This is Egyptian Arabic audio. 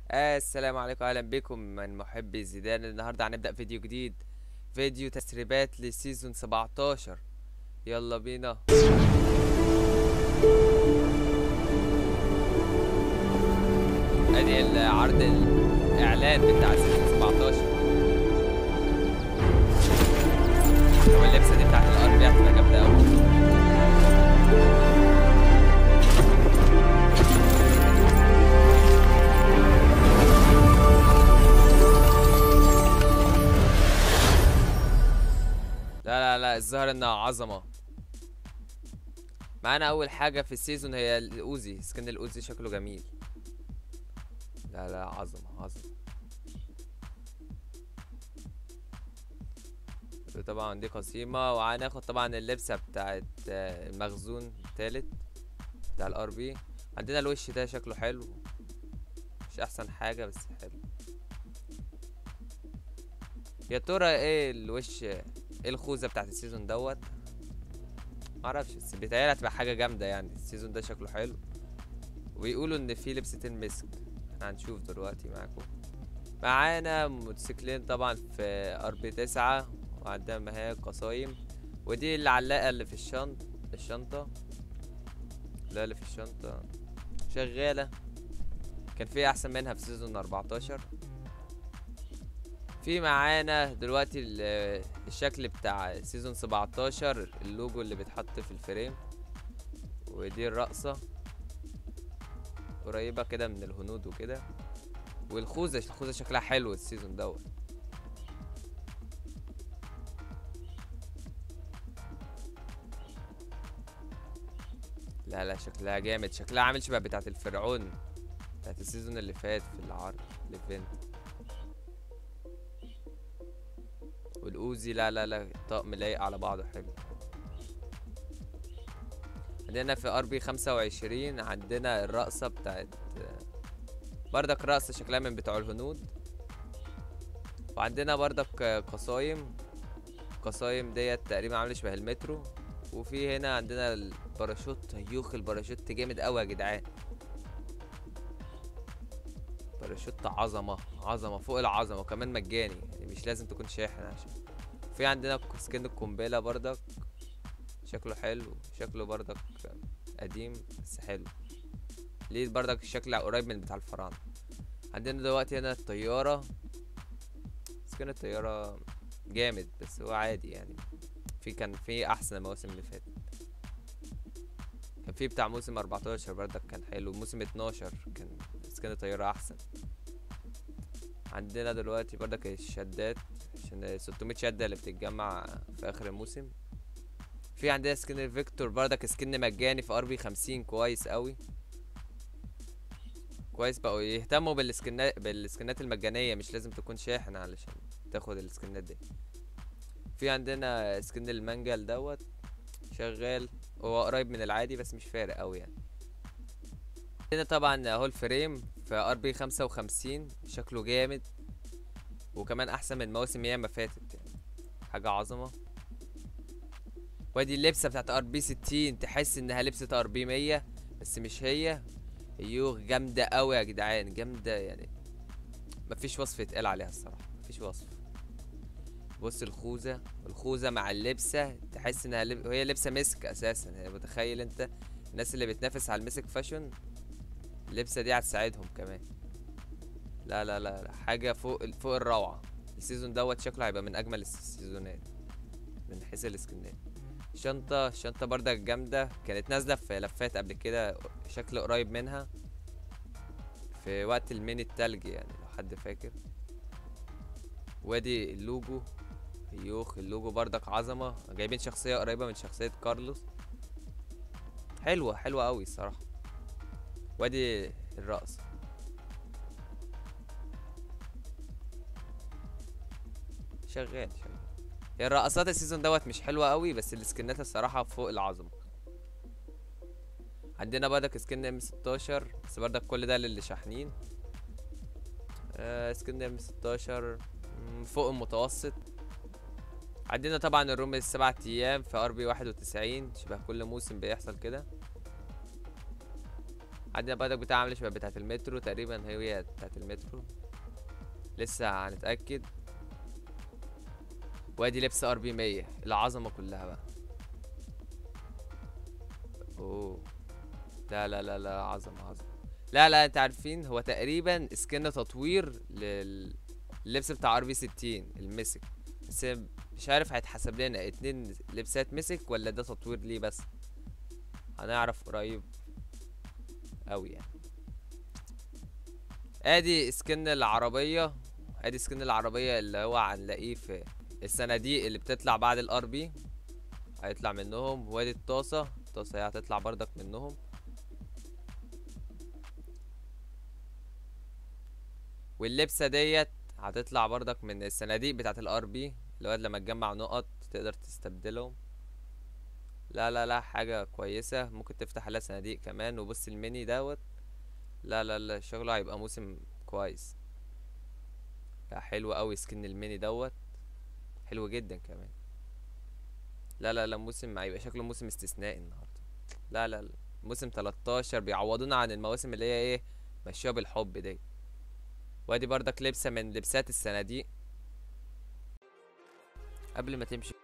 السلام عليكم اهلا بكم من محبي زيدان النهارده هنبدأ فيديو جديد فيديو تسريبات لسيزون 17 يلا بينا ادي العرض الاعلان بتاع سيزون 17 هو اللبسه دي بتاعت الارض هتبقى جامده قوي لا لا لا الظاهر انها عظمه معانا اول حاجه في السيزون هي الاوزي سكن الاوزي شكله جميل لا لا عظمه عظمه طبعا دي قسيمة وهناخد طبعا اللبسة بتاعت آه، المخزون التالت بتاع الار بي عندنا الوش ده شكله حلو مش احسن حاجة بس حلو يا ترى ايه الوش ايه الخوذة بتاعت السيزون دوت معرفش بس بيتهيألي هتبقى حاجة جامدة يعني السيزون ده شكله حلو ويقولوا ان في لبستين مسك احنا هنشوف دلوقتي معاكم معانا موتوسيكلين طبعا في ار بي تسعة وعندنا مهاية قصايم ودي العلاقة اللي في الشنط الشنطة لا اللي في الشنطة شغالة كان في احسن منها في سيزون 14 في معانا دلوقتي ال- الشكل بتاع سيزون 17 اللوجو اللي بيتحط في الفريم ودي الرقصة قريبة كده من الهنود وكده والخوذة الخوذة شكلها حلو السيزون دوت لا لا شكلها جامد شكلها عامل شبه بتاعت الفرعون بتاعت السيزون اللي فات في العرض الايفنت والاوزي لا لا لا طقم لايق على بعضه حلو عندنا في ار بي 25 عندنا الرقصة بتاعت بردك رقصة شكلها من بتوع الهنود وعندنا بردك قصايم قصايم ديت تقريبا عاملة شبه المترو وفي هنا عندنا الباراشوت يوخ الباراشوت جامد قوي يا جدعان باراشوت عظمة عظمة فوق العظمة وكمان مجاني يعني مش لازم تكون شاحن عشان في عندنا سكين القنبلة بردك شكله حلو شكله بردك قديم بس حلو ليه بردك الشكل قريب من بتاع الفراعنة عندنا دلوقتي هنا الطيارة سكين الطيارة جامد بس هو عادي يعني في كان في احسن المواسم اللي فاتت كان في بتاع موسم 14 بردك كان حلو موسم 12 كان سكن الطيارة احسن عندنا دلوقتي بردك الشدات عشان 600 شدة اللي بتتجمع في اخر الموسم في عندنا سكن الفيكتور بردك سكن مجاني في ار بي 50 كويس قوي كويس بقوا يهتموا بالسكنات بالسكنات المجانية مش لازم تكون شاحن علشان تاخد السكنات دي في عندنا سكن المنجل دوت شغال هو قريب من العادي بس مش فارق قوي يعني عندنا طبعا اهو الفريم في ار بي 55 شكله جامد وكمان احسن من مواسم ياما فاتت يعني حاجه عظمه وادي اللبسه بتاعت ار بي 60 تحس انها لبسه ار بي 100 بس مش هي ايوه جامده قوي يا جدعان جامده يعني مفيش وصف يتقال عليها الصراحه مفيش وصف بص الخوذة الخوذة مع اللبسة تحس انها لب... هي لبسة مسك اساسا يعني متخيل انت الناس اللي بتنافس على المسك فاشون اللبسة دي هتساعدهم كمان لا لا لا, لا. حاجة فوق فوق الروعة السيزون دوت شكله هيبقى من اجمل السيزونات من حيث السكنات شنطة الشنطة بردك جامدة كانت نازلة في لفات قبل كده شكل قريب منها في وقت الميني التلج يعني لو حد فاكر وادي اللوجو يوخ اللوجو بردك عظمة جايبين شخصية قريبة من شخصية كارلوس حلوة حلوة قوي الصراحة وادي الرقص شغال شغال هي الرقصات السيزون دوت مش حلوة قوي بس السكنات الصراحة فوق العظمة عندنا بردك سكن ام 16 بس بردك كل ده للي شاحنين آه سكن ام 16 مم، فوق المتوسط عندنا طبعا الروم السبع ايام في ار بي 91 شبه كل موسم بيحصل كده عندنا برضك بتاع عامله شبه بتاعه المترو تقريبا هي بتاعه المترو لسه هنتاكد وادي لبس ار بي 100 العظمه كلها بقى اوه لا لا لا لا عظمه عظمه لا لا انت عارفين هو تقريبا سكن تطوير لل- لللبس بتاع ار بي 60 المسك بس مش عارف هيتحسب لنا اتنين لبسات مسك ولا ده تطوير ليه بس هنعرف قريب اوي يعني ادي سكن العربية ادي سكن العربية اللي هو هنلاقيه في الصناديق اللي بتطلع بعد الار بي هيطلع منهم وادي الطاسة الطاسة هي هتطلع بردك منهم واللبسة ديت هتطلع بردك من الصناديق بتاعت الار بي اللي هو لما تجمع نقط تقدر تستبدلهم لا لا لا حاجة كويسة ممكن تفتح عليها صناديق كمان وبص الميني دوت لا لا لا شغله هيبقى موسم كويس لا حلو قوي سكن الميني دوت حلو جدا كمان لا لا لا موسم هيبقى شكله موسم استثنائي النهارده لا لا لا موسم 13 بيعوضونا عن المواسم اللي هي ايه ماشيه بالحب دي وادي بردك لبسه من لبسات الصناديق قبل ما تمشي